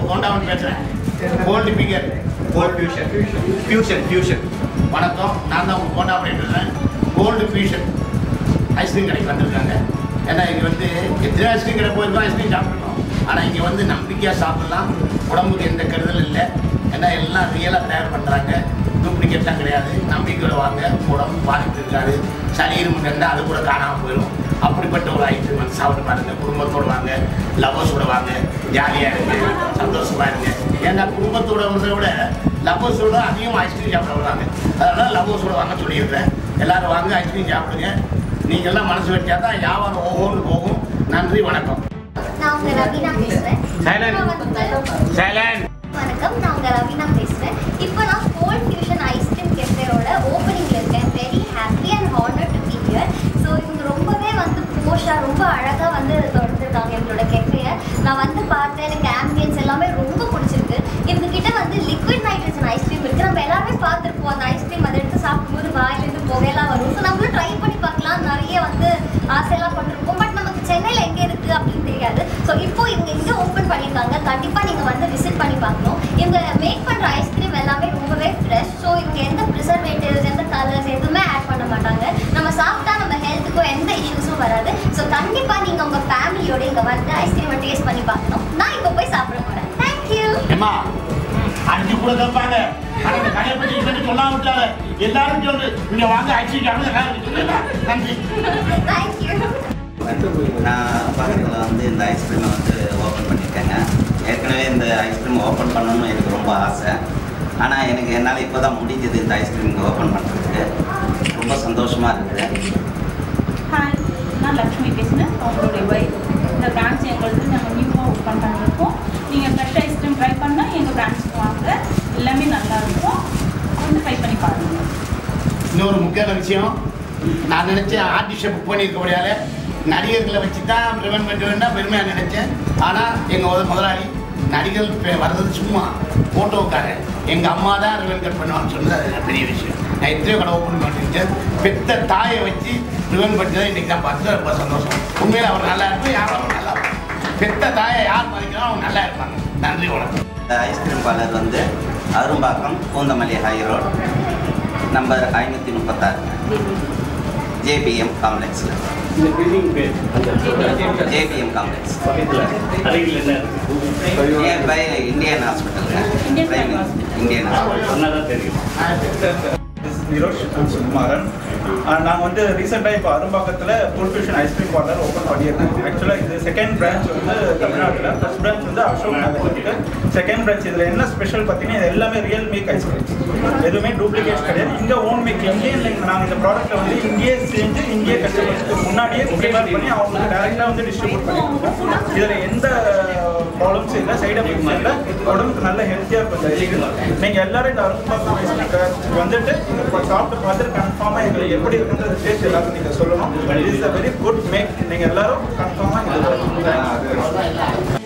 கோண்டாவன் பேசுகிறேன் கோல்டு பிகர் gold fusion fusion fusion வணக்கம் நான் தான் உங்கள் கோண்டாவன் பேசுகிறேன் கோல்டு ஃபியூஷன் ஐஸ்கிரீம் கடைக்கு வந்திருக்காங்க ஏன்னா இங்கே வந்து எத்தனை ஐஸ்கிரீம் கடை போயிருக்கோம் ஐஸ்கிரீம் சாப்பிட்ருக்கோம் ஆனால் இங்கே வந்து நம்பிக்கையாக சாப்பிடலாம் உடம்புக்கு எந்த கெடுதலும் இல்லை ஏன்னா எல்லாம் ரியலாக தயார் பண்ணுறாங்க டூப்ளிகேட்லாம் கிடையாது நம்பிக்கையோட வாங்க உடம்பு பாதிப்பு இருக்காது சளி இருமல் இருந்தால் அது கூட காணாமல் போயிடும் அப்படிப்பட்ட ஒரு ஐட்டம் வந்து சாப்பிட்டு பாருங்க குடும்பத்தோடு வாங்க லவ்வர்ஸோட வாங்க ஜாலியாக இருங்க சந்தோஷமா இருங்க ஏன்னா குடும்பத்தோட வந்ததை விட லவ்வர்ஸோட அதிகம் ஐஸ்கிரீம் சாப்பிட வருவாங்க அதனால லவ்வர்ஸோட வாங்க சொல்லியிருக்கிறேன் எல்லாரும் வாங்க ஐஸ்கிரீம் சாப்பிடுங்க நீங்கள்லாம் மனசு வச்சா தான் வியாபாரம் ஒவ்வொன்று போகும் நன்றி வணக்கம் நான் உங்க ரவீனா பேசுறேன் Silent. இப்போ வந்து- சேலன் வணக்கம் நான் உங்க ரவீனா பேசுறேன் இப்போ நான் கோல்ட் ஃபியூஷன் ஐஸ்கிரீம் கெஃபேயோட ஓப்பனிங்ல இருக்கேன் very happy and honour to be here so இவங்க ரொம்பவே வந்து போஷா ரொம்ப அழகா வந்து தொடர்ந்துருக்காங்க எங்களோட கெஃபேயை நான் வந்து பார்த்தேன் எனக்கு ஆம்பியன்ஸ் எல்லாமே ரொம்ப பிடிச்சிருக்கு இவங்க கிட்ட வந்து லிக்விட் நைட்ரஜன் ஐஸ்கிரீம் இருக்கு நம்ம எல்லாருமே பார்த்துருப்போம் அந்த ஐஸ்கிரீம் அதை எடுத்து சாப்பிடும்போது வாயிலிருந்து புகையெல்லாம் வரும் ஸோ நம்மளும் ட்ரை பண்ணி பார்க்கலாம் நிறைய வந்து ஆசையெல்லாம் பண்ணிருப்போம் பட் நமக்கு சென்னையில் எங்கே இருக்குது அப்படின்னு தெரியாது ஸோ இப்போ இவங்க இங்கே ஓப்பன் பண்ணியிருக்காங்க கண்டிப்பாக நீங்கள் வந்து விசிட் பண்ணி பார்க்கணும் இவங்க மேக் பண்ணுற ஐஸ்கிரீம் எல்லாமே ரொம்பவே ஃப்ரெஷ் ஸோ இவங்க எந்த ப்ரிசர்வேட்டிவ்ஸ் எந்த கலர்ஸ் எதுவுமே ஆட் பண்ண மாட்டாங்க நம்ம சாப்பிட்டா நம்ம ஹெல்த்துக்கும் எந்த இஷ்யூஸும் வராது ஸோ கண்டிப்பாக நீங்கள் உங்கள் ஃபேமிலியோட இங்கே வந்து ஐஸ்கிரீமை டேஸ்ட் பண்ணி பார்க்கணும் நான் இப்போ போய் சாப்பிட போகிறேன் தேங்க்யூ ஏமா அஞ்சு கூட தப்பாங்க ஆனா இந்த கடையை பத்தி இப்படி சொல்லாம விட்டால எல்லாரும் சொல்லு இங்க வாங்க ஐஸ்கிரீம் சாப்பிடுங்க நன்றி தேங்க்யூ நான் பக்கத்தில் வந்து இந்த ஐஸ்கிரீமை வந்து ஓப்பன் பண்ணியிருக்கேங்க ஏற்கனவே இந்த ஐஸ்கிரீம் ஓப்பன் பண்ணணும்னு எனக்கு ரொம்ப ஆசை ஆனால் எனக்கு என்னால் இப்போ தான் முடிஞ்சது இந்த ஐஸ்கிரீம் ஓப்பன் பண்ணுறதுக்கு ரொம்ப சந்தோஷமாக இருக்குது ஹாய் நான் லக்ஷ்மி பேசுகிறேன் அவங்களுடைய ஒய்ஃப் இந்த பிரான்ச் எங்களுக்கு நாங்கள் நியூவாக ஓப்பன் பண்ணியிருக்கோம் நீங்கள் ஃப்ரெஷ் ஐஸ்கிரீம் ட்ரை பண்ணால் எங்கள் பிரான்ச்சுக்கு வாங்க எல்லாமே நல்லா இருக்கும் வந்து ட்ரை பண்ணி பாருங்கள் இன்னொரு முக்கியமான விஷயம் நான் நினைச்சேன் ஆர்டிஸ்டை புக் பண்ணியிருக்க முடியாத நடிகர்களை வச்சு தான் ப்ரிவென்ட் பண்ண வேண்டாம் பெருமையாக நினைச்சேன் ஆனால் எங்கள் முதலாளி நடிகர்கள் பே- வர்றது சும்மா ஃபோட்டோக்காக எங்கள் அம்மா தான் ரிவன் கட் பண்ணுவான்னு சொன்னது அது எனக்கு பெரிய விஷயம் நான் எத்தனையோ கடை ஓப்பன் பண்ணிருக்கேன் பெத்த தாயை வச்சு ரிவன் பண்ணதை இன்றைக்கி தான் பார்த்து ரொம்ப சந்தோஷம் உண்மையில் அவர் நல்லா இருப்பேன் யாரும் நல்லா இருப்பாங்க பெத்த தாயை யார் மதிக்கிறாலும் அவங்க நல்லா இருப்பாங்க நன்றி வணக்கம் இந்த ஐஸ்கிரீம் பார்லர் வந்து Arumbakkam Poonamallee high road number ஐநூற்றி முப்பத்தாறு ஜேபிஎம் காம்ப்ளெக்ஸில் இந்த பில்டிங் பேர் அந்த ஜேபிஎம் காம்ப்ளெக்ஸ் பக்கத்தில் அருகில் என்ன இருக்கு நியர்பை இந்தியன் ஹாஸ்பிட்டலுங்க Indian Prime Hospital. Indian hospital சொன்னால் தான் தெரியும் This is Nirosh I'm Sukumaran நாங்கள் வந்து ரீசெண்டாக இப்போ அரும்பாக்கத்தில் ஃபுல்ஃபியூஷன் ஐஸ்கிரீம் பார்லர் ஓப்பன் பண்ணியிருக்கோம் ஆக்சுவலாக இது செகண்ட் பிரான்ச் வந்து தமிழ்நாட்டில் ஃபர்ஸ்ட் பிரான்ச் வந்து அசோக் நகர் இருக்கு செகண்ட் பிரான்ச் இதில் என்ன ஸ்பெஷல் பார்த்தீங்கன்னா இது எல்லாமே ரியல் மேக் ஐஸ்கிரீம் எதுவுமே டூப்ளிகேட்ஸ் கிடையாது இங்கே ஓன் மேக் இங்கேயே நாங்கள் இந்த ப்ராடக்ட்டை வந்து இங்கேயே செஞ்சு இங்கேயே கஸ்டமர்ஸ்க்கு முன்னாடியே ப்ரிப்பேர் பண்ணி அவங்களுக்கு டேரெக்டாக வந்து டிஸ்ட்ரிபியூட் பண்ணி கொடுப்போம் இதில் எந்த ப்ராப்ளம்ஸ் இல்லை சைடு எஃபெக்ட்ஸ் இல்லை உடம்புக்கு நல்ல ஹெல்த்தியாக இருக்கும் நீங்கள் எல்லாரும் இந்த அரும்பாக்கம் ஐஸ்கிரீம் வந்துட்டு இங்க சாப்பிட்டு பார்த்துட்டு கன்ஃபார்மாக எங்களுக்கு எப்படி இருக்குன்றது டேஸ்ட் எல்லாரும் நீங்கள் சொல்லணும் it is a very good make நீங்கள் எல்லாரும் கன்ஃபார்மாக